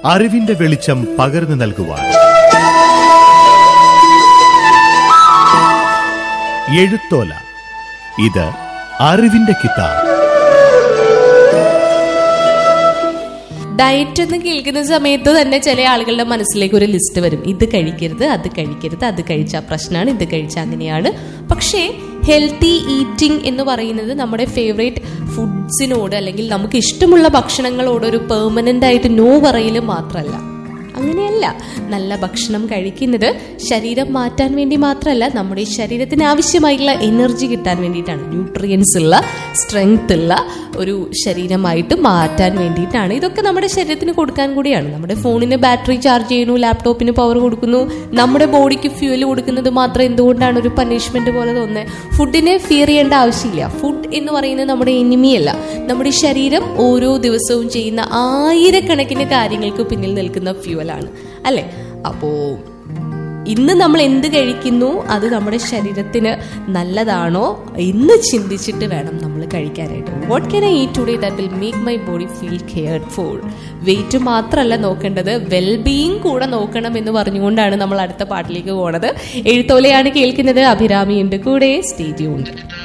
അറിവിന്റെ വെളിച്ചം പകർന്നു നൽകുവാൻ എഴുത്തോല ഇത് അറിവിന്റെ കിതാബ് ഡയറ്റ് എന്ന് കേൾക്കുന്ന സമയത്ത് തന്നെ ചില ആളുകളുടെ മനസ്സിലേക്ക് ഒരു ലിസ്റ്റ് വരും ഇത് കഴിക്കരുത് അത് കഴിക്കരുത് അത് കഴിച്ചാൽ പ്രശ്നമാണ് ഇത് കഴിച്ചാൽ അങ്ങനെയാണ് പക്ഷേ ഹെൽത്തി ഈറ്റിംഗ് എന്ന് പറയുന്നത് നമ്മുടെ ഫേവറേറ്റ് ഫുഡ്സിനോട് അല്ലെങ്കിൽ നമുക്ക് ഇഷ്ടമുള്ള ഭക്ഷണങ്ങളോട് ഒരു പെർമനന്റ് ആയിട്ട് നോ പറയൽ മാത്രമല്ല അങ്ങനെയല്ല നല്ല ഭക്ഷണം കഴിക്കുന്നത് ശരീരം മാറ്റാൻ വേണ്ടി മാത്രമല്ല നമ്മുടെ ഈ ശരീരത്തിന് ആവശ്യമായിട്ടുള്ള എനർജി കിട്ടാൻ വേണ്ടിയിട്ടാണ് ന്യൂട്രിയൻസ് ഉള്ള സ്ട്രെങ്ത് ഉള്ള ഒരു ശരീരമായിട്ട് മാറ്റാൻ വേണ്ടിയിട്ടാണ് ഇതൊക്കെ നമ്മുടെ ശരീരത്തിന് കൊടുക്കാൻ കൂടിയാണ് നമ്മുടെ ഫോണിന് ബാറ്ററി ചാർജ് ചെയ്യുന്നു ലാപ്ടോപ്പിന് പവർ കൊടുക്കുന്നു നമ്മുടെ ബോഡിക്ക് ഫ്യൂവൽ കൊടുക്കുന്നത് മാത്രം എന്തുകൊണ്ടാണ് ഒരു പണിഷ്മെന്റ് പോലെ തോന്നുന്നത് ഫുഡിനെ ഫിയർ ചെയ്യേണ്ട ആവശ്യമില്ല ഫുഡ് എന്ന് പറയുന്നത് നമ്മുടെ എനിമിയല്ല നമ്മുടെ ശരീരം ഓരോ ദിവസവും ചെയ്യുന്ന ആയിരക്കണക്കിന് കാര്യങ്ങൾക്ക് പിന്നിൽ നിൽക്കുന്ന ഫ്യൂവലാണ് അല്ലെ അപ്പോ ഇന്ന് നമ്മൾ എന്ത് കഴിക്കുന്നു അത് നമ്മുടെ ശരീരത്തിന് നല്ലതാണോ എന്ന് ചിന്തിച്ചിട്ട് വേണം നമ്മൾ കഴിക്കാനായിട്ട് what can I eat today that will make my body feel cared for weight മാത്രമല്ല നോക്കേണ്ടത് വെൽബീയിങ് കൂടെ നോക്കണം എന്ന് പറഞ്ഞുകൊണ്ടാണ് നമ്മൾ അടുത്ത പാട്ടിലേക്ക് പോണത് എഴുത്തോലയാണ് കേൾക്കുന്നത് അഭിരാമിയുണ്ട് കൂടെ സ്റ്റേഡിയം ഉണ്ട്